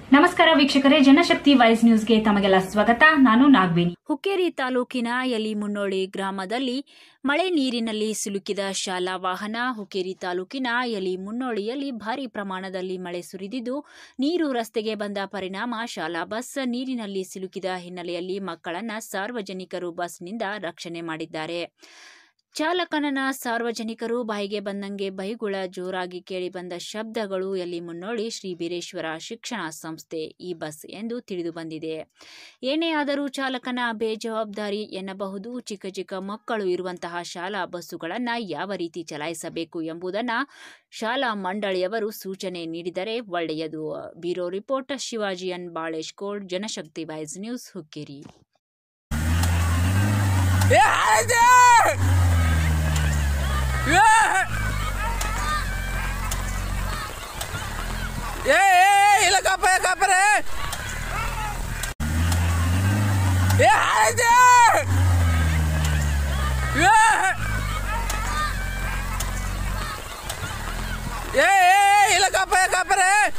ನಮಸ್ಕಾರ ವೀಕ್ಷಕರೇ ಜನಶಕ್ತಿ ವಾಯ್ಸ್ ನ್ಯೂಸ್ಗೆ ತಮಗೆಲ್ಲ ಸ್ವಾಗತ ನಾನು ನಾಗವೇಣಿ ಹುಕ್ಕೇರಿ ತಾಲೂಕಿನ ಯಲಿಮುನ್ನೋಳಿ ಗ್ರಾಮದಲ್ಲಿ ಮಳೆ ನೀರಿನಲ್ಲಿ ಸಿಲುಕಿದ ಶಾಲಾ ವಾಹನ ಹುಕ್ಕೇರಿ ತಾಲೂಕಿನ ಯಲಿಮುನ್ನೋಳಿಯಲ್ಲಿ ಭಾರಿ ಪ್ರಮಾಣದಲ್ಲಿ ಮಳೆ ಸುರಿದಿದ್ದು ನೀರು ರಸ್ತೆಗೆ ಬಂದ ಪರಿಣಾಮ ಶಾಲಾ ಬಸ್ ನೀರಿನಲ್ಲಿ ಸಿಲುಕಿದ ಹಿನ್ನೆಲೆಯಲ್ಲಿ ಮಕ್ಕಳನ್ನ ಸಾರ್ವಜನಿಕರು ಬಸ್ನಿಂದ ರಕ್ಷಣೆ ಮಾಡಿದ್ದಾರೆ ಚಾಲಕನನ್ನ ಸಾರ್ವಜನಿಕರು ಬಾಯಿಗೆ ಬಂದಂಗೆ ಬೈಗುಳ ಜೋರಾಗಿ ಕೇಳಿಬಂದ ಶಬ್ದಗಳು ಎಲ್ಲಿ ಮುನ್ನೋಳಿ ಶ್ರೀ ಬೀರೇಶ್ವರ ಶಿಕ್ಷಣ ಸಂಸ್ಥೆ ಈ ಬಸ್ ಎಂದು ತಿಳಿದು ಬಂದಿದೆ ಏನೇ ಆದರೂ ಚಾಲಕನ ಬೇಜವಾಬ್ದಾರಿ ಎನ್ನಬಹುದು ಚಿಕ್ಕ ಚಿಕ್ಕ ಮಕ್ಕಳು ಇರುವಂತಹ ಶಾಲಾ ಬಸ್ಸುಗಳನ್ನು ಯಾವ ರೀತಿ ಚಲಾಯಿಸಬೇಕು ಎಂಬುದನ್ನು ಶಾಲಾ ಮಂಡಳಿಯವರು ಸೂಚನೆ ನೀಡಿದರೆ ಒಳ್ಳೆಯದು ಬ್ಯೂರೋ ರಿಪೋರ್ಟ್ ಶಿವಾಜಿಯನ್ ಬಾಳೇಶ್ ಕೋಡ್ ಜನಶಕ್ತಿ ವಾಯ್ಸ್ ನ್ಯೂಸ್ ಹುಕ್ಕೇರಿ ಏ ಹಾಳೈತೆ ಏ ಏ ಏ, ಇಲ್ಲ ಕಪ್ಪ ಕಪ್ಪರೆ ಏ ಹಾಳೈತೆ ಏ ಏ ಏ, ಇಲ್ಲ ಕಪ್ಪ ಕಪ್ಪರೆ